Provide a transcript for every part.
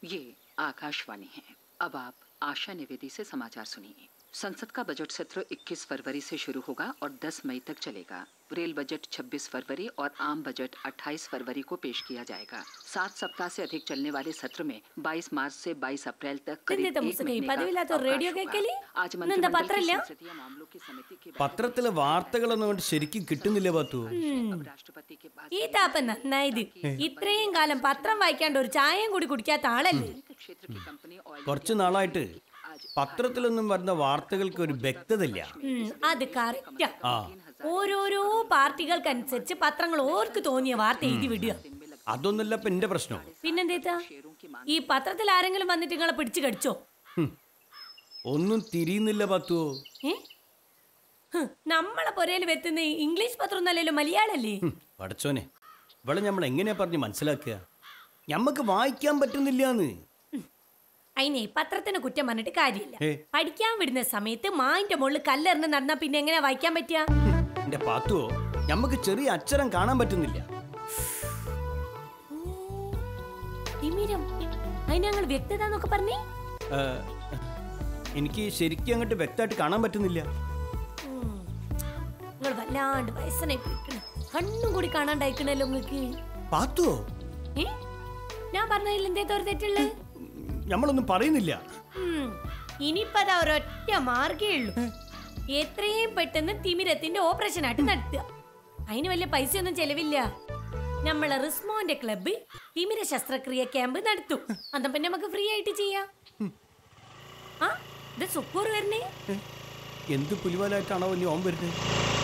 ये आकाशवाणी है अब आप आशा निवेदी से समाचार सुनिए संसद का बजट सत्र 21 फरवरी से शुरू होगा और 10 मई तक चलेगा रेल बजट 26 फरवरी और आम बजट 28 फरवरी को पेश किया जाएगा सात सप्ताह से अधिक चलने वाले सत्र में 22 मार्च से 22 अप्रैल तक करीब ഇതെന്താ एक മുസ്തഫ, ഈ महीने का പതിവില്ലാത്ത अवकाश റേഡിയോ होगा। കേൾക്കല്? आज ഇന്നെന്താ मंत्रिमंडल की പത്രമില്ല? संसदीय मामलों की समिति की बैठक പത്രത്തിലെ വാർത്തകളൊന്നും കൊണ്ട് ശരിക്കും കിട്ടുന്നില്ല പാത്തു अब राष्ट्रपति के बाद ഈ താപ്പ നന്നായത് ഇത്രയും കാലം പത്രം വായിക്കാണ്ട് ഒരു ചായയും കൂടി കുടിക്കാത്ത ആളല്ലേ क्षेत्र की कंपनी ऑयल കുറച്ചു നാളായിട്ട് പത്രത്തിലൊന്നും വരുന്ന വാർത്തകൾക്ക് ഒരു വ്യക്തതയില്ല ഉം, അത് കറക്റ്റാ ആ ഓരോരോ പാർട്ടികൾക്കനുസരിച്ച് പത്രങ്ങൾ ഓർക്ക് തോന്നിയ വാർത്ത എഴുതി വിടുക അതൊന്നല്ല ഇപ്പൊ എന്റെ പ്രശ്നം പിന്നെന്തേത്താ ഈ പത്രത്തിൽ ആരെങ്കിലും വന്നിട്ട് നിങ്ങളെ പിടിച്ചു കടിച്ചോ ഹും. ഒന്നും തിരിയുന്നില്ല പത്തു ഏ ഹ്, നമ്മളെ പൊരയിൽ വെത്തുന്ന ഈ ഇംഗ്ലീഷ് പത്രം ഒന്നല്ലല്ലോ മലയാളല്ലേ പഠിച്ചോനെ ഇവിടെ നമ്മൾ എങ്ങനെയാ പറഞ്ഞ് മനസ്സിലാക്കുക ഞമ്മക്ക് വായിക്കാൻ പറ്റുന്നില്ലാന്ന് അതിനെ പത്രത്തിന് കുറ്റം പറഞ്ഞിട്ട് കാര്യമില്ല ഏ. പഠിക്കാൻ വിടുന്ന സമയത്ത് മായിന്റെ മുകളിൽ കല്ലെറിഞ്ഞ് നടന്നാ പിന്നെ എങ്ങനെ വായിക്കാൻ പറ്റുക എന്റെ പാത്തുവോ ഞമ്മക്ക് ചെറിയ അക്ഷരം കാണാൻ പറ്റുന്നില്ല തിമിരം അതിന് ഞങ്ങൾ വ്യക്തത എന്നൊക്കെ പറഞ്ഞേ ഏ, എനിക്ക് ശരിക്കും അങ്ങോട്ട് വ്യക്തമായിട്ട് കാണാൻ പറ്റുന്നില്ല നിങ്ങൾ വല്ലാണ്ട് വയസ്സനായി പോയിക്കണ് കണ്ണും കൂടി കാണാണ്ടായിക്കണല്ലോ നിങ്ങൾക്ക് പാത്തുവോ ഏ ഞാൻ പറഞ്ഞതിൽ എന്തേത്തോ ഒരു തെറ്റുള്ളത് നമ്മളൊന്നും പറയുന്നില്ല ഉം. ഇനിയിപ്പതാ ഒരൊറ്റ മാർഗേ ഉള്ളൂ എത്രയും പെട്ടെന്ന് തിമിരത്തിന്റെ ഓപ്പറേഷൻ ആയിട്ട് നടത്തുക അതിന് വലിയ പൈസയൊന്നും ചെലവില്ല നമ്മളെ റിസ്മോന്റെ ക്ലബ്ബ് തിമിര ശസ്ത്രക്രിയ ക്യാമ്പ് നടത്തും അന്ന് പിന്നെ നമുക്ക് ഫ്രീ ആയിട്ട് ചെയ്യാം ആ ഇത് സുക്കൂർ വരണേ ഏ, എന്ത് പുലിവാലായിട്ടാണോ ഇനി ഓൻ വരുന്നത്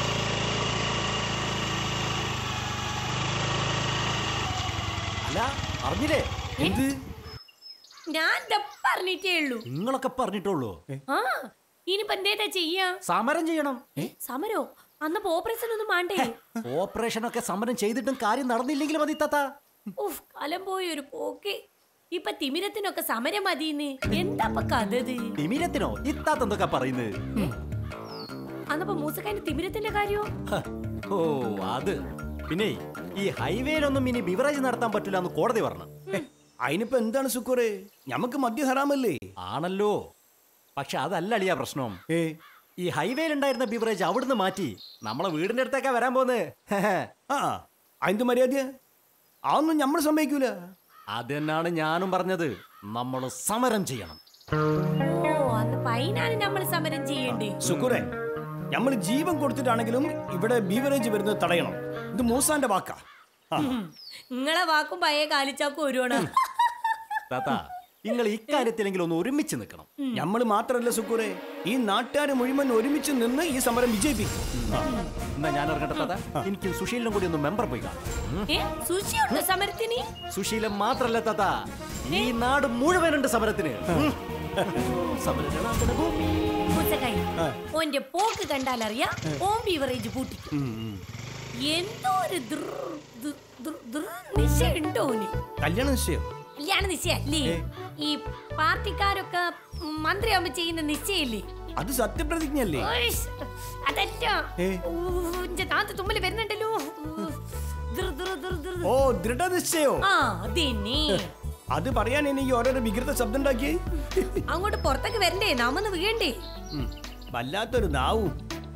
അല്ല അറിഞ്ഞില്ലേ എന്ത് ഞാൻ ദാ പറഞ്ഞിട്ടേ ഉള്ളൂ നിങ്ങളൊക്കെ പറഞ്ഞിട്ടുള്ളൂ ആ ഇനിയിപ്പോ എന്തേതാ ചെയ്യാ സമരം ചെയ്യണം സമരോ അന്നപ്പോ ഓപ്പറേഷൻ ഒന്നും വേണ്ടേ ഓപ്പറേഷൻ ഒക്കെ സമരം ചെയ്തിട്ടും കാര്യം നടന്നില്ലെങ്കിൽ മതി താത്ത ഉഫ് കാലം പോയി ഒരു പോക്ക് ഇപ്പൊ തിമിരത്തിനൊക്കെ സമരം മതിന്ന് എന്താ കഥ ഇത് തിമിരത്തിനോ ഇത്താത്ത എന്തൊക്കെ പറയുന്നത് അന്നപ്പോ മൂസക്കാന്റെ തിമിരത്തിന്റെ കാര്യോ ഹ, ഓ അത് പിന്നെ ഈ ഹൈവേയിലൊന്നും ഇനി ബിവറേജ് നടത്താൻ പറ്റില്ല എന്ന് കോടതി പറഞ്ഞു ഏ, അതിനിപ്പോ എന്താണ് സുക്കൂറെ ഞമ്മക്ക് മദ്യ ഹറാമല്ലേ ആണല്ലോ പക്ഷെ അതല്ല അളിയ പ്രശ്നം ഏ ഈ ഹൈവേയിൽ ഉണ്ടായിരുന്ന ബിവറേജ് അവിടുന്ന് മാറ്റി നമ്മളെ വീടിന്റെ അടുത്തേക്കാ വരാൻ പോന്ന് ആ അതിന്റെ മര്യാദ അതൊന്നും നമ്മൾ സമ്മതിക്കൂല അത് തന്നെയാണ് ഞാനും പറഞ്ഞത് നമ്മൾ സമരം ചെയ്യണം ഓ അന്ന് പൈനാണ് നമ്മൾ സമരം ചെയ്യണ്ടേ സുക്കൂറെ നമ്മൾ ജീവൻ കൊടുത്തിട്ടാണെങ്കിലും ഇവിടെ ബീവറേജ് വരുന്നത് തടയണം ഇത് മൂസാന്റെ വാക്കാ ആ, നിങ്ങളെ വാക്കും പഴയ കാലിച്ചാക്കും ഒരുവണ താത്ത നിങ്ങൾ ഇക്കാര്യത്തിലെങ്കിലും ഒന്ന് ഒരുമിച്ച് നിൽക്കണം നമ്മൾ മാത്രല്ല സുക്കൂറെ ഈ നാട്ടുകാർ മുഴുവൻ ഒരുമിച്ച് നിന്ന് ഈ സമരം വിജയിപ്പിക്കും ആ, എന്നാ ഞാൻ ഇറങ്ങട്ടെ താത്ത എനിക്ക് സുശീലിനും കൂടി ഒന്ന് മെമ്പർ പോയി കാണാം ഉം. ഏ സുഷിയുണ്ടോ സമരത്തിന് സുശീലൻ മാത്രല്ല താത്ത ഈ നാട് മുഴുവനുണ്ട് സമരത്തിന് ഉം. സമരജനാർദ്ദന ഭൂമി. മൂസക്കായി ഓന്റെ പോക്ക് കണ്ടാലറിയാ ഓം ബീവറേജ് പൂട്ടി ഉം, ഉം. എന്തോ ഒരു ദൃ ദൃ ദൃ ദൃ നിശ്ചയുണ്ടോ ഓന് കല്യാണ നിശ്ചയം കല്യാണ നിശ്ചയല്ലേ ഈ പാർട്ടിക്കാരൊക്കെ മന്ത്രിയാവുമ്പോ ചെയ്യുന്ന നിശ്ചയില്ലേ അത് സത്യപ്രതിജ്ഞയല്ലേ ഓയ്ഷ്, അതല്ല ഏ? ഊ, ഇന്റെ താത്ത തുമ്മല് വരുന്നുണ്ടല്ലോ ഊ, ദൃ, ദൃ, ദൃ, ദൃ, ദൃ. ഓ ദൃഢനിശ്ചയോ ആ അതന്നെ അത് പറയാൻ ഇനി ഈ ഓരോരോ വികൃത ശബ്ദം ഉണ്ടാക്കി അങ്ങോട്ട് പുറത്തേക്ക് വരണ്ടേ നാമൊന്ന് വീഴണ്ടേ വല്ലാത്തൊരു നാവും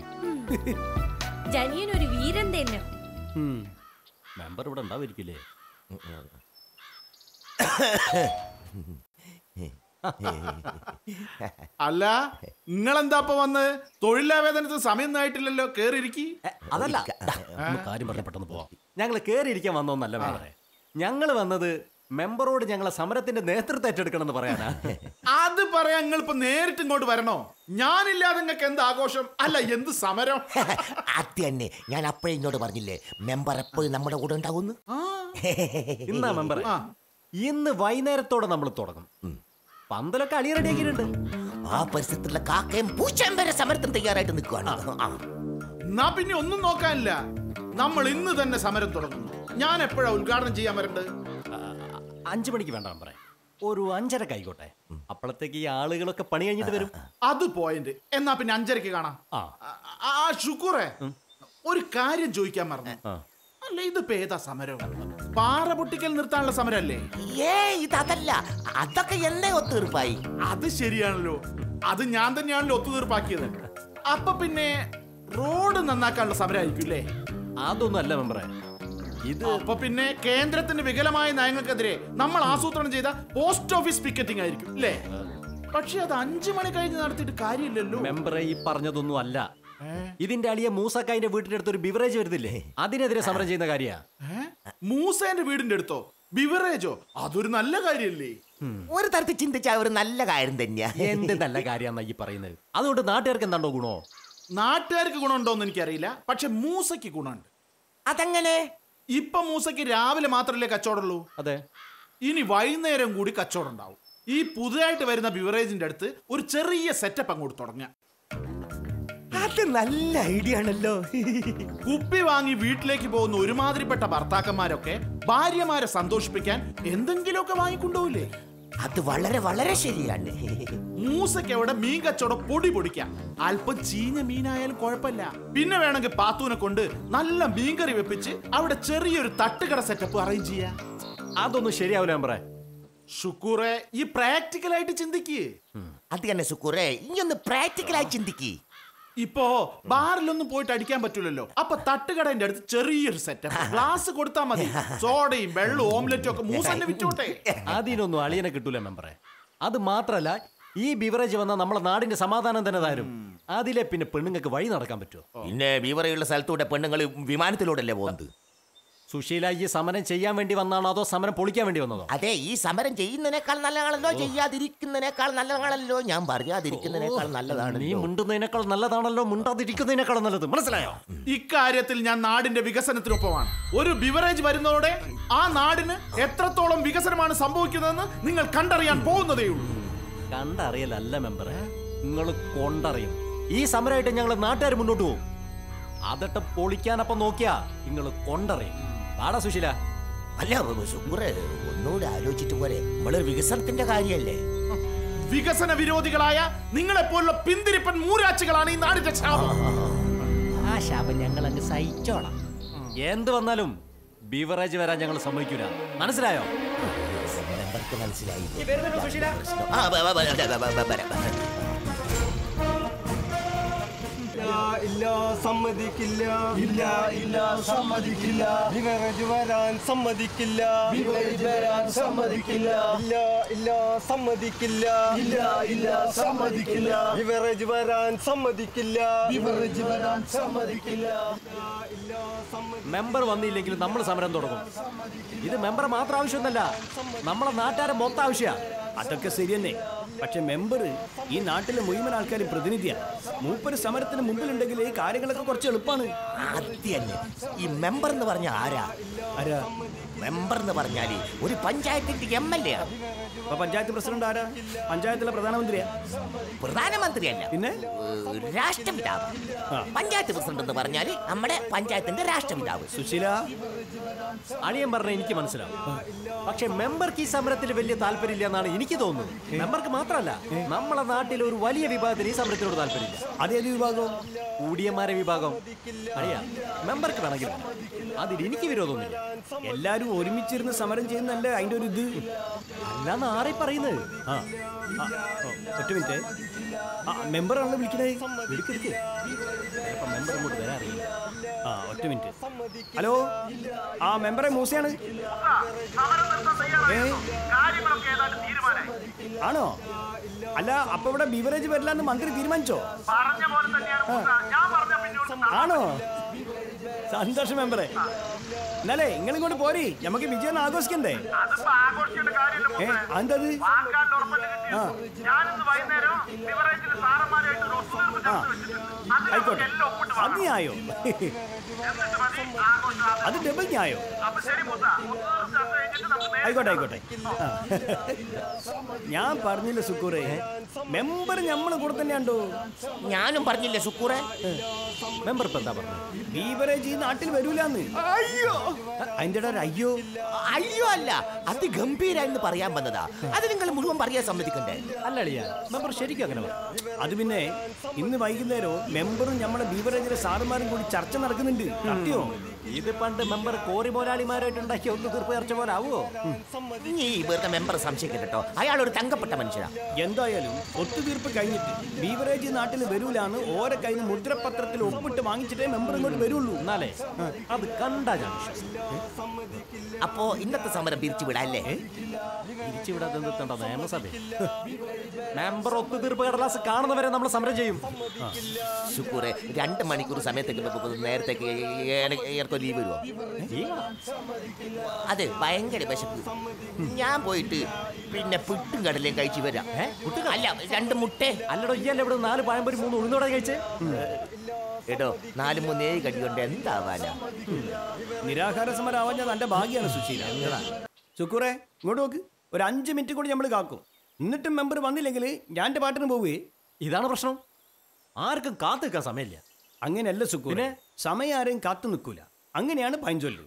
ജനിയൻ ഒരു വീരൻ തന്നെ ഉം. മെമ്പർ ഇവിടെ ഉണ്ടാവിരിക്കില്ലേ അല്ല നിങ്ങളെന്താ ഇപ്പൊ വന്ന് തൊഴിലാവേദനത്തിന് സമയം ആയിട്ടില്ലല്ലോ കേറിയിരിക്കി എ, അതല്ല ദാ, ഒന്ന് കാര്യം പറഞ്ഞ പെട്ടെന്ന് പോവാം ഞങ്ങൾ കയറിയിരിക്കാൻ വന്നോന്നല്ല മെമ്പറെ ഞങ്ങൾ വന്നത് മെമ്പറോട് ഞങ്ങളെ സമരത്തിന്റെ നേതൃത്വം ഏറ്റെടുക്കണം എന്ന് പറയാനാ അത് പറയാൻ നിങ്ങൾ ഇപ്പൊ നേരിട്ട് ഇങ്ങോട്ട് വരണോ ഞാനില്ലാതെ നിങ്ങൾക്ക് എന്ത് ആഘോഷം അല്ല എന്ത് സമരം അത് തന്നെ ഞാൻ അപ്പോഴേ ഇങ്ങോട്ട് പറഞ്ഞില്ലേ മെമ്പർ എപ്പോഴും നമ്മുടെ കൂടെ ഉണ്ടാകുന്നു ഇന്നാ മെമ്പറെ ഇന്ന് വൈകുന്നേരത്തോടെ നമ്മൾ തുടങ്ങും പന്തലൊക്കെ അളി റെഡിയാക്കിയിട്ടുണ്ട് ആ പരിസരത്തുള്ള കാക്കയും പൂച്ചയും വരെ സമരത്തിന് തയ്യാറായിട്ട് നിൽക്കുകയാണ് ആ. എന്നാ പിന്നെ ഒന്നും നോക്കാനില്ല നമ്മൾ ഇന്ന് തന്നെ സമരം തുടങ്ങുന്നു ഞാൻ എപ്പോഴാ ഉദ്ഘാടനം ചെയ്യാൻ വരേണ്ടത് അഞ്ചു മണിക്ക് വേണ്ട മെമ്പറെ ഒരു അഞ്ചര കൈകോട്ടെ അപ്പോഴത്തേക്ക് ഈ ആളുകളൊക്കെ പണി കഴിഞ്ഞിട്ട് വരും അത് പോയിന്റ് എന്നാ പിന്നെ അഞ്ചരക്ക് കാണാം ആ ആ, ആ ഷുക്കൂറേ ഒരു കാര്യം ചോദിക്കാൻ മറന്നു ആ. അല്ല ഇത് പേതാ സമരം പാറ പൊട്ടിക്കൽ നിർത്താനുള്ള സമരല്ലേ ഏ ഇത് അതല്ല അതൊക്കെ എന്നേ ഒത്തീർപ്പായി അത് ശരിയാണല്ലോ അത് ഞാൻ തന്നെയാണല്ലോ ഒത്തുതീർപ്പാക്കിയത് അപ്പൊ പിന്നെ റോഡ് നന്നാക്കാനുള്ള സമരമായിരിക്കും അല്ലേ അതൊന്നും അല്ല മെമ്പറെ ഇത് അപ്പൊ പിന്നെ കേന്ദ്രത്തിന്റെ വികലമായ നയങ്ങൾക്കെതിരെ നമ്മൾ ആസൂത്രണം ചെയ്ത പോസ്റ്റ് ഓഫീസ് പിക്കറ്റിംഗ് ആയിരിക്കും അല്ലേ പക്ഷെ അത് അഞ്ചു മണി കഴിഞ്ഞ് നടത്തിയിട്ട് കാര്യമില്ലല്ലോ മെമ്പറെ ഈ പറഞ്ഞതൊന്നും അല്ല ഇതിന്റെ അളിയ മൂസക്കായിന്റെ വീട്ടിന്റെ അടുത്ത് ഒരു ബിവറേജ് വരുന്നില്ലേ അതിനെതിരെ സമരം ചെയ്യുന്ന കാര്യ ഏ? മൂസേന്റെ വീടിന്റെ അടുത്തോ ബിവറേജോ അതൊരു നല്ല കാര്യല്ലേ ഒരു തരത്തിൽ ചിന്തിച്ച ഒരു നല്ല കാര്യം തന്നെയാ എന്ത് നല്ല കാര്യമാണ് ഈ പറയുന്നത് അതുകൊണ്ട് നാട്ടുകാർക്ക് എന്താണോ ഗുണോ നാട്ടുകാർക്ക് ഗുണമുണ്ടോന്ന് എനിക്കറിയില്ല പക്ഷെ മൂസയ്ക്ക് ഗുണമുണ്ട് അതെങ്ങനെ ഇപ്പൊ മൂസയ്ക്ക് രാവിലെ മാത്രമല്ലേ കച്ചവടമുള്ളൂ അതെ ഇനി വൈകുന്നേരം കൂടി കച്ചവടം ഉണ്ടാവും ഈ പുതുതായിട്ട് വരുന്ന ബിവറേജിന്റെ അടുത്ത് ഒരു ചെറിയ സെറ്റപ്പ് അങ്ങോട്ട് തുടങ്ങാം അത് നല്ല ഐഡിയ ആണല്ലോ കുപ്പി വാങ്ങി വീട്ടിലേക്ക് പോകുന്ന ഒരുമാതിരിപ്പെട്ട ഭർത്താക്കന്മാരൊക്കെ ഭാര്യമാരെ സന്തോഷിപ്പിക്കാൻ എന്തെങ്കിലുമൊക്കെ വാങ്ങിക്കൊണ്ടുപോയില്ലേ അത് വളരെ വളരെ ശരിയാണ് മൂസയ്ക്ക് അവിടെ മീൻ കച്ചവടം പൊടി പൊടിക്കാം അല്പം ചീഞ്ഞ മീനായാലും കുഴപ്പമില്ല പിന്നെ വേണമെങ്കിൽ പാത്തൂനെ കൊണ്ട് നല്ല മീൻകറി വെപ്പിച്ച് അവിടെ ചെറിയൊരു തട്ടുകട സെറ്റപ്പ് അറേഞ്ച് ചെയ്യാം അതൊന്നും ശരിയാവില്ല മെമ്പറെ ഷുക്കൂറെ ഈ പ്രാക്ടിക്കലായിട്ട് ചിന്തിക്ക് അത് തന്നെ സുക്കൂറേ ഇനി ഒന്ന് പ്രാക്ടിക്കലായി ചിന്തിക്ക് ഇപ്പോ ബാറിലൊന്നും പോയിട്ട് അടിക്കാൻ പറ്റൂലല്ലോ അപ്പൊ തട്ടുകടന്റെ അടുത്ത് ചെറിയൊരു സെറ്റപ്പ് ഗ്ലാസ് കൊടുത്താൽ മതി സോഡയും വെള്ളവും ഓംലെറ്റും ഒക്കെ മൂസന്നെ വിറ്റോട്ടെ അതിനൊന്നും അളിയനെ കിട്ടൂല മെമ്പറെ അത് മാത്രല്ല ഈ ബിവറേജ് വന്ന നമ്മളെ നാടിന്റെ സമാധാനം തന്നെ താരും അതിലെ പിന്നെ പെണ്ണുങ്ങൾക്ക് വഴി നടക്കാൻ പറ്റുമോ പിന്നെ ബീവറയുള്ള സ്ഥലത്തൂടെ പെണ്ണുങ്ങൾ വിമാനത്തിലൂടെ അല്ലേ പോകുന്നത് സുശീല ഈ സമരം ചെയ്യാൻ വേണ്ടി വന്നാണോ അതോ സമരം പൊളിക്കാൻ വേണ്ടി വന്നതോ അതെ ഈ സമരം ചെയ്യുന്നതിനേക്കാൾ നല്ലതാണല്ലോ ചെയ്യാതിരിക്കുന്നതിനേക്കാൾ നല്ലതാണല്ലോ ഞാൻ പറയാതിരിക്കുന്നതിനേക്കാൾ നീ നല്ലതാണല്ലോ മുണ്ടുന്നതിനേക്കാൾ നല്ലതാണല്ലോ മുണ്ടാതിരിക്കുന്നതിനേക്കാൾ നല്ലത് മനസ്സിലായോ ഇക്കാര്യത്തിൽ ഞാൻ നാടിന്റെ വികസനത്തിനൊപ്പമാണ് ഒരു ബിവറേജ് വരുന്നതോടെ ആ നാടിന് എത്രത്തോളം വികസനമാണ് സംഭവിക്കുന്നതെന്ന് നിങ്ങൾ കണ്ടറിയാൻ പോകുന്നതേ ഉള്ളൂ കണ്ടറിയലല്ല മെമ്പറെ നിങ്ങൾ കൊണ്ടറിയും ഈ സമരമായിട്ട് ഞങ്ങൾ നാട്ടുകാർ മുന്നോട്ട് പോകും അതിട്ട് പൊളിക്കാനപ്പം നോക്കിയാ നിങ്ങൾ കൊണ്ടറിയും പാടാ സുശീല അല്ല സുക്കൂറെ ഒന്നുകൂടെ ആലോചിച്ചിട്ട് പോരെ നമ്മളൊരു വികസനത്തിന്റെ കാര്യല്ലേ വികസന വിരോധികളായ നിങ്ങളെപ്പോലുള്ള പിന്തിരിപ്പൻ മൂരാച്ചുകളാണ് ഈ നാടിന്റെ ശാപം ആ ശാപം ഞങ്ങൾ അങ്ങ് സഹിച്ചോളാം എന്ത് വന്നാലും ബിവറേജ് വരാൻ ഞങ്ങൾ സമ്മതിക്കൂല മനസ്സിലായോ മെമ്പർക്ക് മനസ്സിലായി ആ, ബ- ബ- ബ- ബ- ബ- ബ- ബ- ബ- ഇല്ല ഇല്ല സമ്മതിക്കില്ല ഇല്ല ഇല്ല സമ്മതിക്കില്ല ബിവറേജ് വരാൻ സമ്മതിക്കില്ല ബിവറേജ് വരാൻ സമ്മതിക്കില്ല ഇല്ല ഇല്ല സമ്മതിക്കില്ല ഇല്ല ഇല്ല സമ്മതിക്കില്ല ബിവറേജ് വരാൻ സമ്മതിക്കില്ല ബിവറേജ് വരാൻ സമ്മതിക്കില്ല ഇല്ല സമ്മതി മെമ്പർ വന്നില്ലെങ്കിലും നമ്മൾ സമരം തുടങ്ങും ഇത് മെമ്പർ മാത്രം ആവശ്യമൊന്നല്ല നമ്മളെ നാട്ടുകാരെ മൊത്തം ആവശ്യമാണ് അതൊക്കെ ശരി തന്നെ പക്ഷെ മെമ്പർ ഈ നാട്ടിലെ മുഴുവൻ ആൾക്കാരും പ്രതിനിധിയാണ് മൂപ്പര് സമരത്തിന് മുമ്പിലുണ്ടെങ്കിൽ ഈ കാര്യങ്ങളൊക്കെ കുറച്ച് എളുപ്പമാണ് ആദ്യം തന്നെ ഈ മെമ്പർ എന്ന് പറഞ്ഞ ആരാ ആരാ മെമ്പർ എന്ന് പറഞ്ഞാല് ഒരു പഞ്ചായത്തിന്റെ എം എൽ എ ഇപ്പൊ പഞ്ചായത്ത് പ്രസിഡന്റ് ആരാ പഞ്ചായത്തിലെ പ്രധാനമന്ത്രിയാ പ്രധാനമന്ത്രിയല്ല പിന്നെ ഏഹ്, രാഷ്ട്രപിതാവ് ആ. പഞ്ചായത്ത് പ്രസിഡന്റ് എന്ന് പറഞ്ഞാല് നമ്മുടെ പഞ്ചായത്തിന്റെ രാഷ്ട്രപിതാവ് സുശീല അളിയൻ പറഞ്ഞ എനിക്ക് മനസ്സിലാവും പക്ഷെ മെമ്പർക്ക് ഈ സമരത്തിൽ വലിയ താല്പര്യമില്ല എന്നാണ് എനിക്ക് തോന്നുന്നത് മെമ്പർക്ക് മാത്രമല്ല നമ്മളെ നാട്ടിലെ ഒരു വലിയ വിഭാഗത്തിന് ഈ സമരത്തിനോട് താല്പര്യമില്ല അതേത് വിഭാഗം കൂടിയന്മാരെ വിഭാഗം അറിയാ മെമ്പർക്ക് വേണമെങ്കിൽ അതിൽ എനിക്ക് വിരോധമൊന്നുമില്ല എല്ലാരും ഒരുമിച്ചിരുന്ന് സമരം ചെയ്യുന്നല്ലേ അതിന്റെ ഒരു ഇത് അല്ലാന്ന് ആരെ പറയുന്നത് ആ ആ, ഓ, ഒറ്റ മിനിറ്റ് ആ മെമ്പറാണല്ലോ വിളിക്കണേ എടുക്കെടുക്ക് ചിലപ്പോ മെമ്പർ ഇങ്ങോട്ട് വരാൻ അറിയില്ല ആ ഒറ്റ മിനിറ്റ് ഹലോ ആ മെമ്പറെ മൂസയാണ് ഏ ആണോ അല്ല അപ്പൊ ഇവിടെ ബീവറേജ് വരില്ല എന്ന് മന്ത്രി തീരുമാനിച്ചോ ആണോ സന്തോഷം മെമ്പറെ എന്നാലേ നിങ്ങൾ ഇങ്ങോട്ട് പോരി നമുക്ക് വിജയം ആഘോഷിക്കണ്ടേ ഏ അതെന്തത് ആ ആ ആയിക്കോട്ടെ അത് ന്യായോ അത് ഡബിൾ ന്യായോ ആയിക്കോട്ടെ ആയിക്കോട്ടെ ആ. ഞാൻ പറഞ്ഞില്ല സുക്കൂറെ മെമ്പർ ഞമ്മളെ കൂടെ തന്നെയാണ്ടോ ഞാനും പറഞ്ഞില്ലേ സുക്കൂറെ മെമ്പർ ഇപ്പൊ എന്താ പറഞ്ഞത് ബീവറേജ് ഈ നാട്ടിൽ വരൂലെന്ന് അയ്യോ അതിന്റെ ഇടയിൽ അയ്യോ അയ്യോ അല്ല അതിഗംഭീര എന്ന് പറയാൻ വന്നതാ അത് നിങ്ങൾ മുഴുവൻ പറയാൻ സമ്മതിക്കണ്ടേ അല്ല അളിയ മെമ്പർ ശരിക്കും അങ്ങനെ പറഞ്ഞു അത് പിന്നെ ഇന്ന് വൈകുന്നേരം മെമ്പറും നമ്മുടെ ബീവറേജിലെ സാറുമാരും കൂടി ചർച്ച നടക്കുന്നുണ്ട് സത്യോ ഇത് പണ്ട് മെമ്പർ കോറി മോലാളിമാരായിട്ട് ഉണ്ടാക്കിയ ഒന്ന് തീർപ്പ് ചർച്ച പോലെ ആവുമോ ഈ വെറുതെ മെമ്പർ സംശയിക്കരുത് കേട്ടോ അയാൾ ഒരു തങ്കപ്പെട്ട മനുഷ്യനാ എന്തായാലും ഒത്തുതീർപ്പ് കഴിഞ്ഞിട്ട് ബീവറേജ് നാട്ടിൽ വരൂലാന്ന് ഓരോ കയ്യിൽ നിന്ന് മുദ്രപത്രത്തിൽ ഒപ്പിട്ട് വാങ്ങിച്ചിട്ടേ മെമ്പർ ഇങ്ങോട്ട് വരുള്ളൂ എന്നാലേ അത് കണ്ടാ ഞാൻ വിശ്വസിക്കും. അപ്പോ ഇന്നത്തെ സമരം പിരിച്ചു വിടാല്ലേ തിരിച്ചിവിടെ നിർത്തേണ്ട നിയമസഭ മെമ്പർ ഒത്തുതീർപ്പ് കടലാസ് കാണുന്നവരെ നമ്മൾ സമരം ചെയ്യും ശുക്കൂറെ രണ്ട് മണിക്കൂർ സമയത്തേക്ക് ബ- ബ- നേരത്തേക്ക് ഏർക്കോ ലീവ് വരുമോ അതെ ഭയങ്കര വിശപ്പ് ഞാൻ പോയിട്ട് പിന്നെ പുട്ടും കടലയും കഴിച്ചു വരാം ഏ? പുട്ടും കടല? അല്ല രണ്ട് മുട്ടേ അല്ലടോ ഇയ്യല്ലേ ഇവിടെ നാല് പഴംപൊരി മൂന്ന് ഉഴുന്നോടെ കഴിച്ച് എടോ നാല് മൂന്ന് ഏഴ് കടി കൊണ്ട് എന്താവാനാ നിരാഹാര സമരം ആവാൻ ഞാൻ തന്റെ ഭാഗ്യാണ് സുശീല സുക്കൂറെ ഇങ്ങോട്ട് നോക്ക് ഒരു അഞ്ച് മിനിറ്റ് കൂടി നമ്മൾ കാക്കും എന്നിട്ടും മെമ്പർ വന്നില്ലെങ്കിൽ ഞാൻ എൻ്റെ പാട്ടിന് പോവേ ഇതാണ് പ്രശ്നം ആർക്കും കാത്തു നിൽക്കാൻ സമയമില്ല അങ്ങനെയല്ല സുക്കൂരെ പിന്നെ? സമയം ആരെയും കാത്തു നിൽക്കൂല അങ്ങനെയാണ് പൈഞ്ചൊല്ല്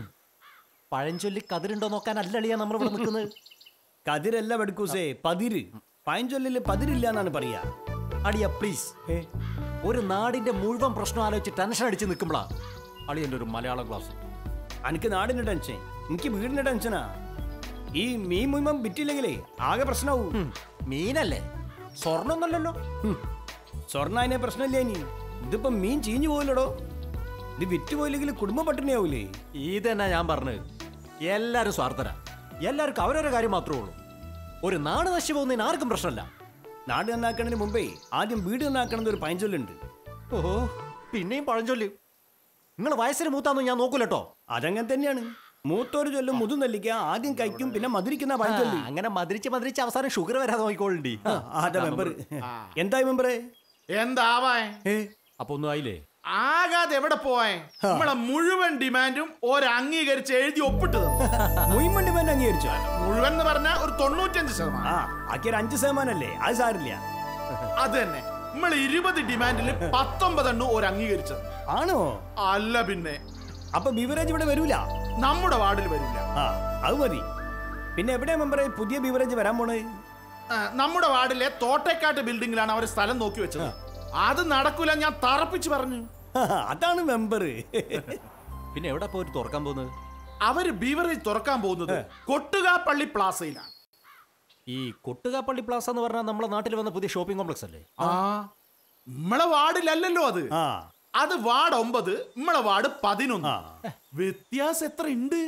പഴഞ്ചൊല്ലി കതിരുണ്ടോ നോക്കാൻ അല്ലളിയാ നമ്മൾ ഇവിടെ നിൽക്കുന്നത് കതിരല്ല വെടുക്കൂസേ പതിര് പൈഞ്ചൊല്ലില് പതിരില്ല എന്നാണ് പറയാ അളിയ പ്ലീസ് ഒരു നാടിന്റെ മുഴുവൻ പ്രശ്നം ആലോചിച്ച് ടെൻഷൻ അടിച്ച് നിൽക്കുമ്പോഴാ അളിയന്റെ ഒരു മലയാളം ക്ലാസ് എനിക്ക് നാടിന്റെ ടെൻഷൻ എനിക്ക് വീടിന്റെ ടെൻഷനാ ഈ മീൻ മുഴുവൻ വിറ്റില്ലെങ്കിലേ ആകെ പ്രശ്നമാവും മീനല്ലേ സ്വർണ്ണമൊന്നല്ലല്ലോ സ്വർണ്ണ അതിനെ പ്രശ്നമില്ല ഇനി ഇതിപ്പോ മീൻ ചീഞ്ഞു പോയില്ലടോ ഇത് വിറ്റ് പോയില്ലെങ്കിൽ കുടുംബ പട്ടിണിയാവൂലേ ഇത് തന്നെ ഞാൻ പറഞ്ഞത് എല്ലാരും സ്വാർത്ഥരാ എല്ലാവർക്കും അവരവരുടെ കാര്യം മാത്രമേ ഉള്ളൂ ഒരു നാട് നശിച്ചു പോകുന്നതിന് ആർക്കും പ്രശ്നമില്ല നാട് നന്നാക്കണതിന് മുമ്പേ ആദ്യം വീട് നന്നാക്കണമെന്ന് ഒരു പൈഞ്ചൊല്ലുണ്ട് ഓഹോ പിന്നെയും പഴഞ്ചൊല്ലി നിങ്ങൾ വയസ്സിന് മൂത്താന്ന് ഞാൻ നോക്കൂലട്ടോ അതങ്ങനെ തന്നെയാണ് മൂത്തോര് ചൊല്ലും മുതു നെല്ലിക്ക ആദ്യം കഴിക്കും പിന്നെ മധുരിക്കുന്ന പൈഞ്ചൊല്ലി അങ്ങനെ മതിരിച്ച് മതിരിച്ച് അവസാനം ഷുഗർ വരാതെ നോക്കിക്കോളുണ്ടി അതെ മെമ്പർ എന്തായി മെമ്പറേ എന്താവാൻ ഏ അപ്പൊ ഒന്നും ആയില്ലേ ആകാതെ എവിടെ പോവാൻ നമ്മളെ മുഴുവൻ ഡിമാൻഡും ഒരു അംഗീകരിച്ച് എഴുതി ഒപ്പിട്ട് തന്നു മുയിമൺ ഡിമാൻഡ് അംഗീകരിച്ചോ മുഴുവൻ എന്ന് പറഞ്ഞാൽ ഒരു തൊണ്ണൂറ്റഞ്ച് ശതമാനം ആ ആക്കി ഒരു അഞ്ച് ശതമാനല്ലേ അത് സാരില്ല അത് തന്നെ നമ്മൾ ഇരുപത് ഡിമാൻഡിൽ പത്തൊമ്പതെണ്ണം ഒരു അംഗീകരിച്ചത് ആണോ അല്ല പിന്നെ അപ്പൊ ബിവറേജ് ഇവിടെ വരൂല നമ്മുടെ വാർഡിൽ വരില്ല ആ അത് മതി പിന്നെ എവിടെയാ മെമ്പറെ പുതിയ ബിവറേജ് വരാൻ പോണേ ആ, നമ്മുടെ വാർഡിലെ തോട്ടേക്കാട്ട് ബിൽഡിങ്ങിലാണ് അവർ സ്ഥലം നോക്കി വെച്ചത് അത് നടക്കൂല ഞാൻ തറപ്പിച്ച് പറഞ്ഞു അതാണ് മെമ്പർ പിന്നെ എവിടെ പോയിട്ട് തുറക്കാൻ പോകുന്നത് അവര് ബീവറേജ് തുറക്കാൻ പോകുന്നത് കൊട്ടുകാപ്പള്ളി പ്ലാസയിലാണ് ഈ കൊട്ടുകാപ്പള്ളി പ്ലാസ എന്ന് പറഞ്ഞാൽ നമ്മളെ നാട്ടിൽ വന്ന പുതിയ ഷോപ്പിംഗ് കോംപ്ലക്സ് അല്ലേ ആ നമ്മളെ വാർഡിലല്ലല്ലോ അത് ആ അത് വാർഡ് ഒമ്പത് നമ്മളെ വാർഡ് പതിനൊന്ന് ആ. വ്യത്യാസം എത്ര ഉണ്ട്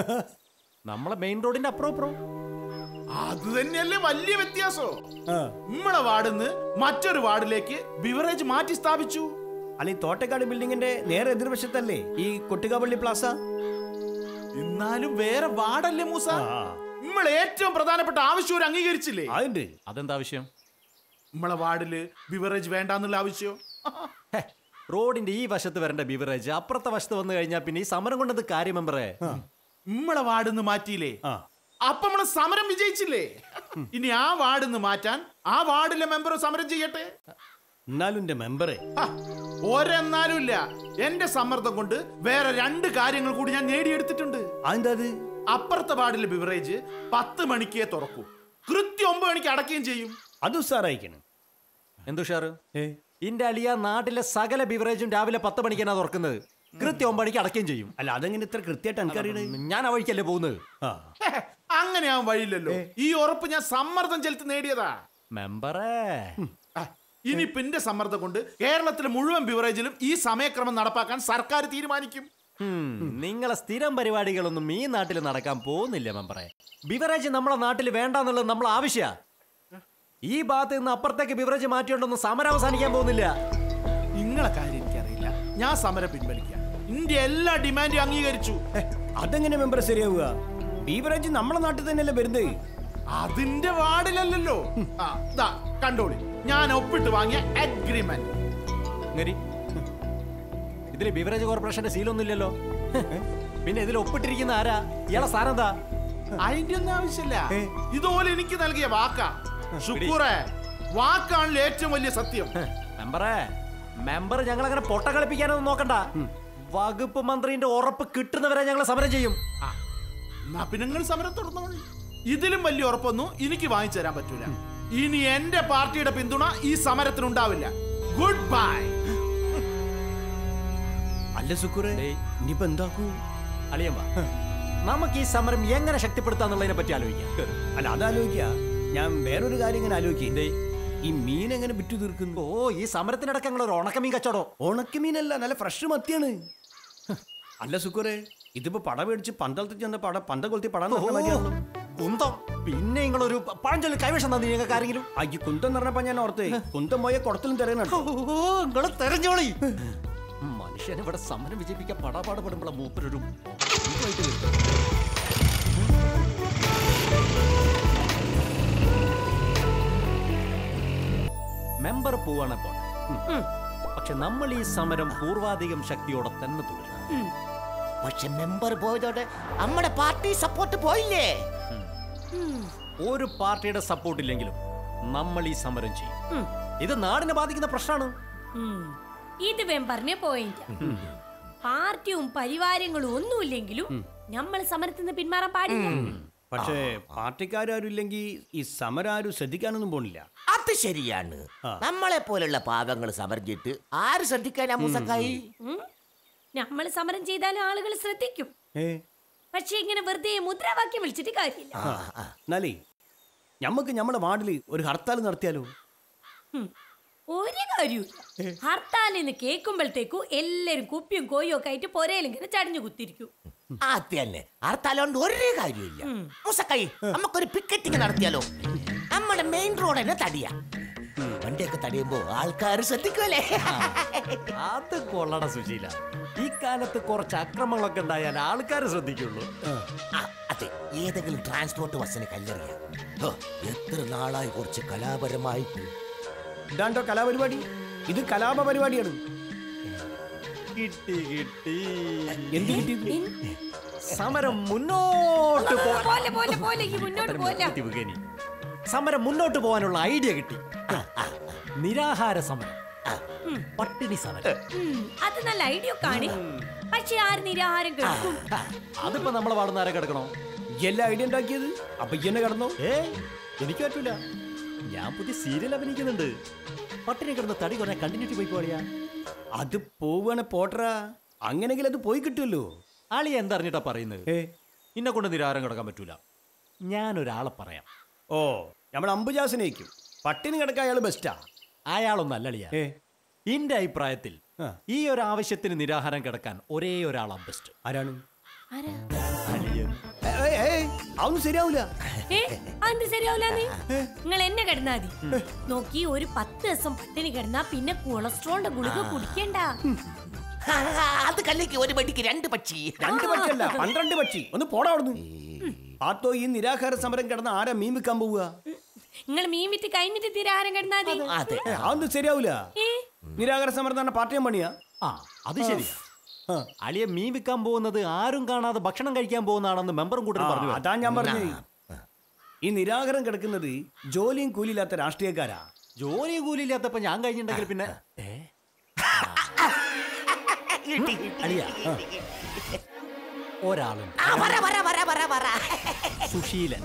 നമ്മളെ മെയിൻ റോഡിന്റെ അപ്പുറം അപ്പുറം അത് തന്നെയല്ലേ വലിയ വ്യത്യാസോ ആ. നമ്മളെ വാർഡിന്ന് മറ്റൊരു വാർഡിലേക്ക് ബിവറേജ് മാറ്റി സ്ഥാപിച്ചു അല്ല ഈ തോട്ടക്കാട് ബിൽഡിങ്ങിന്റെ നേരെ എതിർവശത്തല്ലേ ഈ കൊട്ടുകാപ്പള്ളി പ്ലാസ എന്നാലും വേറെ വാർഡല്ലേ മൂസ ആ. നമ്മൾ ഏറ്റവും പ്രധാനപ്പെട്ട ആവശ്യം ഒരു അംഗീകരിച്ചില്ലേ അതുണ്ട് അതെന്താ ആവശ്യം നമ്മളെ വാർഡില് ബിവറേജ് വേണ്ടാന്നുള്ള ആവശ്യം ഹെ, റോഡിന്റെ ഈ വശത്ത് വരേണ്ട ബിവറേജ് അപ്പുറത്തെ വശത്ത് വന്നു കഴിഞ്ഞാൽ പിന്നെ ഈ സമരം കൊണ്ടത് കാര്യം മെമ്പറേ നമ്മളെ വാർഡിന്ന് മാറ്റിയില്ലേ ആ അപ്പൊ നമ്മള് സമരം വിജയിച്ചില്ലേ ഇനി ആ വാർഡിന്ന് മാറ്റാൻ ആ വാർഡിലെ മെമ്പർ സമരം ചെയ്യട്ടെ എന്നാലും എന്റെ മെമ്പറെ ഹ, ഒരെന്നാലും ഇല്ല എന്റെ സമ്മർദ്ദം കൊണ്ട് വേറെ രണ്ട് കാര്യങ്ങൾ കൂടി ഞാൻ നേടിയെടുത്തിട്ടുണ്ട് അതെന്താ അത് അപ്പുറത്തെ വാർഡിലെ ബിവറേജ് പത്ത് മണിക്കേ തുറക്കൂ കൃത്യം ഒമ്പത് മണിക്ക് അടയ്ക്കുകയും ചെയ്യും അത് ഉസാറായിക്കണം എന്തു ഷാറ് ഏ ഇന്റെ അലിയ നാട്ടിലെ സകല ബിവറേജും രാവിലെ പത്ത് മണിക്കാണ് തുറക്കുന്നത് കൃത്യം ഒമ്പത് മണിക്ക് അടയ്ക്കുകയും ചെയ്യും അല്ല അതെങ്ങനെ ഇത്ര കൃത്യമായിട്ട് എനിക്കറിയണേ ഞാൻ ആ വഴിക്കല്ലേ പോകുന്നത് ആ ഹെ, അങ്ങനെ ആവാൻ വഴിയില്ലല്ലോ ഈ ഉറപ്പ് ഞാൻ സമ്മർദ്ദം ചെലുത്തി നേടിയതാ മെമ്പറേ ആ, ഇനി പിന്നെ സമ്മർദ്ദം കൊണ്ട് കേരളത്തിലെ മുഴുവൻ ബിവറേജിലും ഈ സമയക്രമം നടപ്പാക്കാൻ സർക്കാർ തീരുമാനിക്കും ഹും, നിങ്ങളെ സ്ഥിരം പരിപാടികളൊന്നും ഈ നാട്ടിൽ നടക്കാൻ പോകുന്നില്ല മെമ്പറെ ബിവറേജ് നമ്മളെ നാട്ടിൽ വേണ്ടെന്നുള്ളത് നമ്മൾ ആവശ്യ ഈ ഭാഗത്ത് നിന്ന് അപ്പുറത്തേക്ക് ബിവറേജ് മാറ്റിയോണ്ടൊന്നും സമരം അവസാനിക്കാൻ പോകുന്നില്ല നിങ്ങളെ കാര്യം എനിക്കറിയില്ല ഞാൻ സമരം പിൻവലിക്കാം ഇന്ത്യ എല്ലാ ഡിമാൻഡും അംഗീകരിച്ചു ഹെ, അതെങ്ങനെ മെമ്പർ ശരിയാവുക ബീവറേജ് നമ്മളെ നാട്ടിൽ തന്നെയല്ലേ വരുന്നത് അതിന്റെ വാർഡിലല്ലല്ലോ ആ ദാ കണ്ടോളി ഞാൻ ഒപ്പിട്ട് വാങ്ങിയ അഗ്രിമെന്റ് ഇങ്ങരി ഇതില് ബിവറേജ് കോർപ്പറേഷന്റെ സീലൊന്നും ഇല്ലല്ലോ പിന്നെ ഇതിൽ ഒപ്പിട്ടിരിക്കുന്ന ആരാ ഇയാളെ സ്ഥാനം എന്താ അതിന്റെ ഒന്നും ആവശ്യമില്ല ഇതുപോലെ എനിക്ക് നൽകിയ വാക്കാ ശുക്കൂറെ വാക്കാണല്ലോ ഏറ്റവും വലിയ സത്യം മെമ്പറേ മെമ്പർ ഞങ്ങൾ അങ്ങനെ പൊട്ട കളിപ്പിക്കാനൊന്നും നോക്കണ്ട വകുപ്പ് മന്ത്രിന്റെ ഉറപ്പ് കിട്ടുന്നവരെ ഞങ്ങൾ സമരം ചെയ്യും ആ, എന്നാ പിന്നെ നിങ്ങൾ സമരം തുടർന്നോളൂ ഇതിലും വലിയ ഉറപ്പൊന്നും എനിക്ക് വാങ്ങിച്ചു തരാൻ പറ്റൂല ഇനി എന്റെ പാർട്ടിയുടെ പിന്തുണ ഈ സമരത്തിനുണ്ടാവില്ല ഗുഡ് ബൈ അല്ല അല്ല സുക്കുറെ ഡേയ്. ഇനിയിപ്പോ എന്താക്കൂ അളിയൻ വാ നമുക്ക് ഈ സമരം എങ്ങനെ ശക്തിപ്പെടുത്താന്നുള്ളതിനെ പറ്റി ആലോചിക്കാം കേറ്. അല്ല അതാലോചിക്ക ഞാൻ വേറൊരു കാര്യം ഇങ്ങനെ ആലോചിക്കേ ഈ മീൻ എങ്ങനെ വിറ്റു തീർക്കുന്നു ഓ ഈ സമരത്തിനിടയ്ക്ക് ഞങ്ങൾ ഒരു ഉണക്കമീൻ കച്ചവടോ ഉണക്കമീനല്ല നല്ല ഫ്രഷ് മത്തിയാണ് അല്ല സുക്കുറെ ഇതിപ്പോ പട മേടിച്ച് പന്തളത്തിൽ ചെന്ന പട പന്തം കൊളുത്തി പടം ഓ, കുന്തം പിന്നെ നിങ്ങളൊരു പഴഞ്ചൊല്ലി കൈവശം തന്നി നിങ്ങൾക്ക് ആരെങ്കിലും അയ്യോ കുന്തം എന്ന് പറഞ്ഞപ്പോ ഞാൻ ഓർത്തേ കുന്തം പോയ കുടത്തിലും തിരയുന്നുണ്ടോ ഓ നിങ്ങള് തെരഞ്ഞോളി മനുഷ്യനെ ഇവിടെ സമരം വിജയിപ്പിക്കാൻ പടാപാട് പെടുമ്പോഴെ മൂപ്പരൊരു ഇതായിട്ട് വരുന്നത്. മെമ്പർ പോവാണ് പോട്ടെ ഉം. പക്ഷെ നമ്മൾ ഈ സമരം പൂർവാധികം ശക്തിയോടെ തന്നെ തുടരും പക്ഷെ മെമ്പർ പോയതോടെ നമ്മുടെ പാർട്ടി സപ്പോർട്ട് പോയില്ലേ ഒരു പാർട്ടിയുടെ സപ്പോർട്ട് ഇല്ലെങ്കിലും നമ്മൾ ഈ സമരം ചെയ്യും ഇത് നാടിനെ ബാധിക്കുന്ന പ്രശ്നമാണ് ഉം. ഇത് വേം പറഞ്ഞ പോയിന്റ് പാർട്ടിയും പരിവാരങ്ങളും ഒന്നുമില്ലെങ്കിലും നമ്മൾ സമരത്തിൽ നിന്ന് പിന്മാറാൻ പാടില്ല പക്ഷേ പാർട്ടിക്കാരും ഇല്ലെങ്കിൽ ഈ സമരം ആരും ശ്രദ്ധിക്കാനൊന്നും പോണില്ല അത് ശരിയാണ് നമ്മളെ പോലുള്ള പാവങ്ങൾ സമർജിട്ട് ആര് ശ്രദ്ധിക്കാനാ മൂസക്കായി നമ്മൾ സമരം ചെയ്താലും ആളുകൾ ശ്രദ്ധിക്കും ഏ പക്ഷെ ഇങ്ങനെ വെറുതെ മുദ്രാവാക്യം വിളിച്ചിട്ട് കാര്യമില്ല എന്നാലേ ഞമ്മക്ക് ഞമ്മടെ വാർഡില് ഒരു ഹർത്താൽ നടത്തിയാലോ ഉം. ഒരു കാര്യമില്ല ഹർത്താൽ എന്ന് കേൾക്കുമ്പോഴത്തേക്കും എല്ലാരും കുപ്പിയും കോയും ഒക്കെ ആയിട്ട് പൊരയിലിങ്ങനെ ചടഞ്ഞു കുത്തിരിക്കും അത് തന്നെ ഹർത്താലോണ്ട് ഒരു കാര്യമില്ല മൂസക്കായി നമുക്കൊരു പിക്കറ്റിങ് നടത്തിയാലോ നമ്മുടെ മെയിൻ റോഡ് തന്നെ തടിയാ വണ്ടിയൊക്കെ തടിയുമ്പോ ആൾക്കാർ ശ്രദ്ധിക്കുമല്ലേ അത് കൊള്ളട സുശീല ഈ കാലത്ത് കുറച്ച് അക്രമങ്ങളൊക്കെ ഉണ്ടായാൽ ആൾക്കാർ ശ്രദ്ധിക്കുള്ളൂ ആ, അതെ ഏതെങ്കിലും ട്രാൻസ്പോർട്ട് ബസ്സിന് കല്ലെറിയാം ഹോ, എത്ര നാളായി കുറച്ച് കലാപരമായിട്ട് ഇതാണ്ടോ കലാപരിപാടി ഇത് കലാപ പരിപാടിയാണ് കിട്ടി കിട്ടി എന്ത് കിട്ടിയത് സമരം മുന്നോട്ട് പോ- പോലെ പോലെ പോലെ ഈ മുന്നോട്ട് പോലെ നിർത്തി വികേനി. സമരം മുന്നോട്ട് പോകാനുള്ള ഐഡിയ കിട്ടി നിരാഹാര സമരം പട്ടിണി സമരം ഉം, അത് നല്ല ഐഡിയ കാണി പക്ഷെ ആര് നിരാഹാരം കേൾക്കും അതിപ്പോ നമ്മളെ പാടുന്ന ആരെ കിടക്കണോ എല്ലാ ഐഡിയ ഉണ്ടാക്കിയത് അപ്പൊ ഇന്നെ കടന്നോ ഏ എനിക്ക് പറ്റൂല ഞാൻ പുതിയ സീരിയൽ അഭിനയിക്കുന്നുണ്ട് പട്ടിണി കിടന്ന് തടി കുറേ കണ്ടിന്യൂറ്റി പോയി പോളിയാ അത് പോവാണ് പോട്ടറാ അങ്ങനെങ്കിൽ അത് പോയി കിട്ടുമല്ലോ ആളി എന്തറിഞ്ഞിട്ടാ പറയുന്നത് ഏ ഇന്നെ കൊണ്ട് നിരാഹാരം കിടക്കാൻ പറ്റൂല ഞാൻ ഒരാളെ പറയാം ഓ നമ്മുടെ അമ്പുജാസിനേക്കും പട്ടിണി കിടക്കാൻ അയാൾ ബെസ്റ്റാ അയാളൊന്നും അല്ലളിയ ഏ എന്റെ അഭിപ്രായത്തിൽ ആ. ഈ ഒരു ആവശ്യത്തിന് നിരാഹാരം കിടക്കാൻ ഒരേ ഒരാളാ ബെസ്റ്റ് ആരാണ് ആരാ? അളിയൻ ഏ, ഏ, ഏ, അതൊന്നും ശരിയാവൂല ഏ അതെന്ത് ശരിയാവില്ല നിങ്ങൾ എന്നെ കിടന്നാ മതി നോക്കി ഒരു പത്ത് ദിവസം പട്ടിണി കിടന്നാ പിന്നെ കൊളസ്ട്രോളിന്റെ ഗുളിക കുടിക്കണ്ട അത് കല്ലേക്ക് ഒരു പടിക്ക് രണ്ട് പക്ഷി രണ്ട് പക്ഷല്ല പന്ത്രണ്ട് പക്ഷി ഒന്ന് പോടാ അവിടുന്ന് പാത്തോ ഈ നിരാഹാര സമരം കിടന്ന ആരാ മീൻ വിൽക്കാൻ പോവുക നിങ്ങൾ മീൻ വിറ്റ് കഴിഞ്ഞിട്ട് തിരാഹാരം കിടന്നാ മതി അതെ ഏ, അതൊന്നും ശരിയാവൂല ഏ നിരാഹാര സമരം തന്നെ പാർട്ടിയും പണിയാ ആ അത് ശരിയാ ആ. അളിയ മീൻ വിൽക്കാൻ പോകുന്നത് ആരും കാണാതെ ഭക്ഷണം കഴിക്കാൻ പോകുന്നതാണെന്ന് മെമ്പറും കൂട്ടരും ആ, പറഞ്ഞു അതാ ഞാൻ പറഞ്ഞത് ഈ നിരാഹാരം കിടക്കുന്നത് ജോലിയും കൂലിയില്ലാത്ത രാഷ്ട്രീയക്കാരാ ജോലി കൂലിയില്ലാത്തപ്പോ ഞാൻ കഴിഞ്ഞിട്ടുണ്ടെങ്കിൽ പിന്നെ ഏ? അളിയ ഒരാളുണ്ട് ആ, പറ പറ പറ പറ പറ സുശീലൻ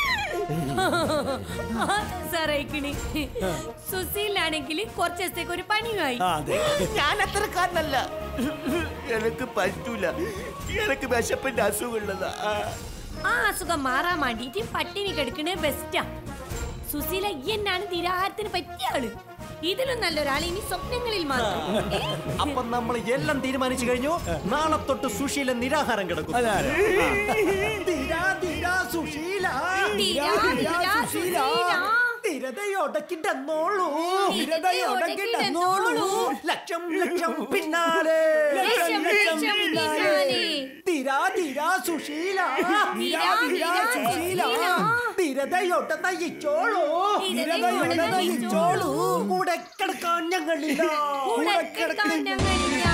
സാറേക്കിണി സുശീലാണെങ്കിൽ കുറച്ച് ദിവസത്തേക്ക് ഒരു പണിയുമായി ആ അതെ ഞാൻ അത്രക്കാരനല്ല എനിക്ക് പറ്റൂല എനിക്ക് വിശപ്പിന്റെ അസുഖമുള്ളതാ ആ അസുഖം മാറാൻ വേണ്ടിട്ട് പട്ടിണി കിടക്കണേ ബെസ്റ്റാ സുശീല ഈ എന്നാണ് നിരാഹാരത്തിന് പറ്റിയ ആള് ഇതിലും നല്ലൊരാൾ ഇനി സ്വപ്നങ്ങളിൽ മാത്രം ഏ? അപ്പൊ നമ്മൾ എല്ലാം തീരുമാനിച്ചു കഴിഞ്ഞു നാളെ തൊട്ട് സുശീലൻ നിരാഹാരം കിടക്കും അതാരാ? തീരാ, തീരാ, സുശീല. തീരാ, തീരാ, സുശീല. തിരതയൊടക്കിണ്ടെന്നോളൂ. തിരതയൊടക്കിണ്ടെന്നോളൂ. ലക്ഷം ലക്ഷം പിന്നാലെ ലക്ഷം, ലക്ഷം പിന്നാലെ. തീരാ തീരാ സുശീല തീരാ, തീരാ, സുശീല. തിരതയൊട്ട നയിച്ചോളൂ തിരതയൊട നയിച്ചോളൂ. കൂടെ കിടക്കാൻ ഞങ്ങളില്ല കൂടെ കിടക്കാൻ ഞങ്ങളില്ല.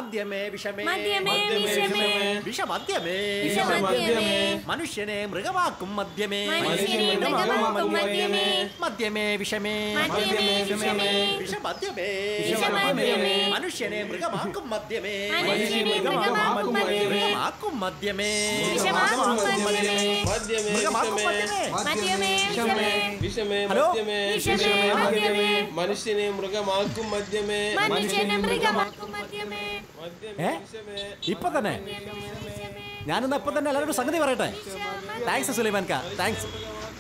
മദ്യമേ വിഷമേ മദ്യമേ വിഷമേ വിഷമദ്യമേ വിഷമദ്യമേ മനുഷ്യനെ മൃഗമാക്കും മദ്യമേ മനുഷ്യനെ മൃഗമാക്കും മദ്യമേ മദ്യമേ വിഷമേ മദ്യമേ വിഷമേ വിഷമദ്യമേ വിഷമദ്യമേ മനുഷ്യനെ മൃഗമാക്കും മദ്യമേ മനുഷ്യനെ മൃഗമാക്കും മദ്യമേ മൃഗമാക്കും മദ്യമേ വിഷമാക്കും മദ്യമേ മദ്യമേ മൃഗമാക്കും വിഷമേ മദ്യമേ മദ്യമേ വിഷമേ വിഷമേ ഹലോ? മദ്യമേ വിഷമേ മദ്യമേ മനുഷ്യനെ മൃഗമാക്കും മദ്യമേ മനുഷ്യനെ മൃഗമാക്കും മദ്യമേ ഏ ഇപ്പൊ തന്നെ ഞാനിന്ന് അപ്പൊ തന്നെ എല്ലാവരോടും സംഗതി പറയട്ടെ താങ്ക്സ് സുലൈമാൻ കാ താങ്ക്സ്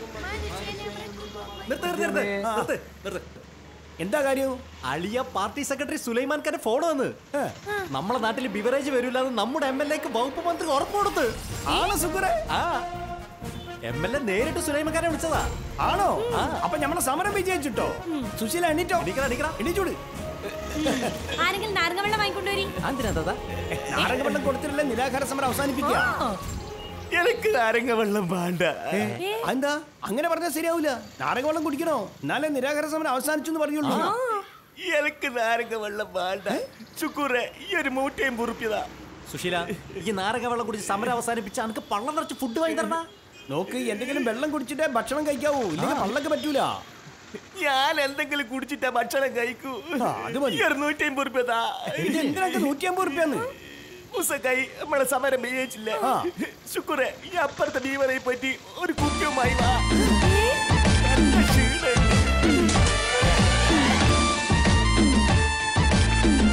നിർത്ത് നിർത്ത് നിർത്ത് നിർത്ത് നിർത്ത് എന്താ കാര്യം അളിയ പാർട്ടി സെക്രട്ടറി സുലൈമാൻ ഖാന്റെ ഫോൺ വന്ന് നമ്മളെ നാട്ടിൽ ബിവറേജ് വരൂലെന്ന് നമ്മുടെ എം എൽ എക്ക് വകുപ്പ് മന്ത്രി ഉറപ്പ് കൊടുത്ത് ആണോ സുക്കുറെ ആ എം എൽ എ നേരിട്ട് സുലൈമാൻ ഖാനെ വിളിച്ചതാ ആണോ അപ്പൊ നമ്മളെ സമരം വിജയിച്ചിട്ടോ സുശീല എണീറ്റോ എണീക്കടാ, എണീക്കടാ. എണീച്ചൂട് ആരെങ്കിലും നാരങ്ങ വെള്ളം വാങ്ങിക്കൊണ്ടുവരി എന്തിനാ ദാദാ നാരങ്ങ വെള്ളം കൊടുത്തിട്ടുള്ള നിരാഹാര സമരം അവസാനിപ്പിക്കുക എനിക്ക് നാരങ്ങ വെള്ളം വേണ്ട എന്താ അങ്ങനെ പറഞ്ഞാൽ ശരിയാവൂല നാരങ്ങ വെള്ളം കുടിക്കണോ എന്നാലേ നിരാഹാര സമരം അവസാനിച്ചു എന്ന് പറയുള്ളൂ എനിക്ക് നാരങ്ങ വെള്ളം വേണ്ട ചുക്കൂറെ ഈ ഒരു മൂട്ടയും പൊറുപ്പിയതാ സുശീല ഈ നാരക വെള്ളം കുടിച്ച് സമരം അവസാനിപ്പിച്ച് എനിക്ക് പള്ളം നിറച്ച് ഫുഡ് വാങ്ങി തരണ നോക്ക് എന്തെങ്കിലും വെള്ളം കുടിച്ചിട്ടേ ഭക്ഷണം കഴിക്കാവൂ ഇല്ലെങ്കിൽ പള്ളക്ക് പറ്റൂല ഞാൻ എന്തെങ്കിലും കുടിച്ചിട്ടാ ഭക്ഷണം കഴിക്കൂ ആ, അത് മതി. ഈ ഒരു നൂറ്റയും പൊറുപ്പിയതാ ഇത് എന്തിനൊക്കെ നൂറ്റി അമ്പത് റുപ്യാന്ന് മുസക്കായി നമ്മളെ സമരം വിജയിച്ചില്ല ആ. ശുക്രെ ഈ അപ്പുറത്തെ ബീവറെ പറ്റി ഒരു കുപ്പിയുമായി വാ